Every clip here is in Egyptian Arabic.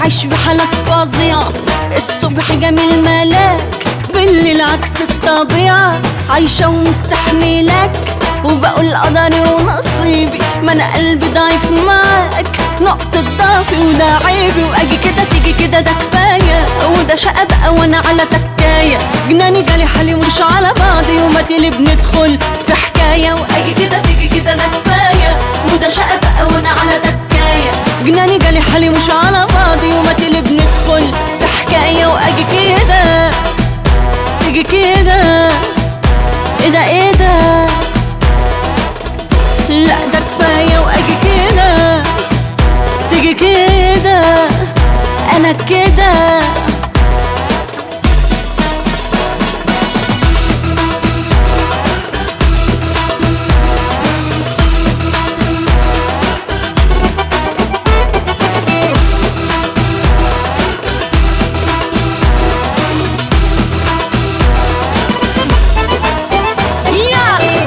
بعيش بحالات فظيعة الصبح جميل ملاك بالليل عكس الطبيعة عايشة ومستحملك وبقول قدري ونصيبي ما انا قلبي ضعيف معاك نقطة ضعفي وده عيبي واجي كده تيجي كده ده كفاية وده شقة بقى وانا على تكاية جناني جالي حالي مش على بعضي وما تيلي بندخل في حكاية واجي كده تيجي كده ده كفاية وده شقة بقى وانا على تكاية جناني جالي حالي مش على بعضي وما تيلي بندخل في حكاية واجي كده تيجي كده ايه ده ايه ده لا ده كفاية واجي كده تيجي كده انا كده يلا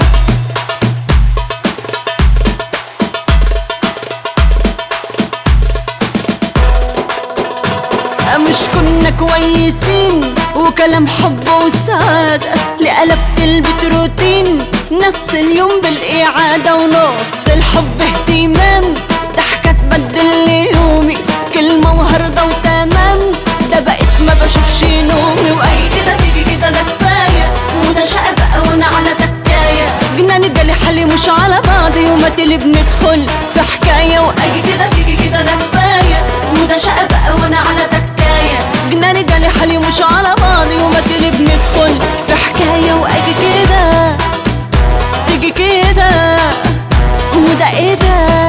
مش كنا كويسين وكلام حب وسعادة لقلبت البيت روتين نفس اليوم بالإعادة ونص الحب اهتمام ضحكة تبدل لي يومي كلمة وهرضة وتمام ده بقيت ما بشوفش نومي وأي كده تيجي كده ده كفاية وده شقة بقى وأنا على تكاية جناني جالي حالي مش على بعضي وما تلي بندخل في حكاية وأجي كده تيجي كده ده كفاية وده شقة بقى وأنا على تكاية جناني جالي حالي مش على بعضي وما تلي بندخل في حكاية وأجي كده تيجي كده وده ايه ده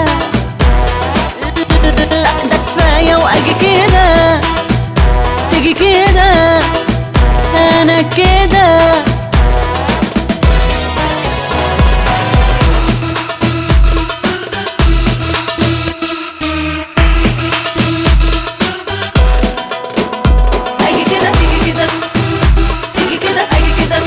لا ده كفاية وأجي كده تيجي كده أنا كده أجي كده تيجي كده تيجي كده أجي كده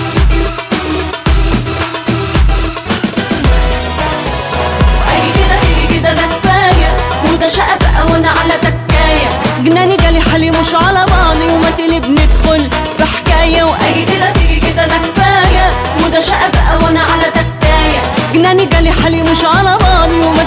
أجي كده تيجي كده ده كفاية وده شقة بقى وأنا على تكاية جناني جالي حالي مش على بعضي وما تلي بندخل في حكاية وأجي كده تيجي كده ده كفاية وده شقة بقى وأنا على تكاية جناني جالي حالي مش على بعضي وما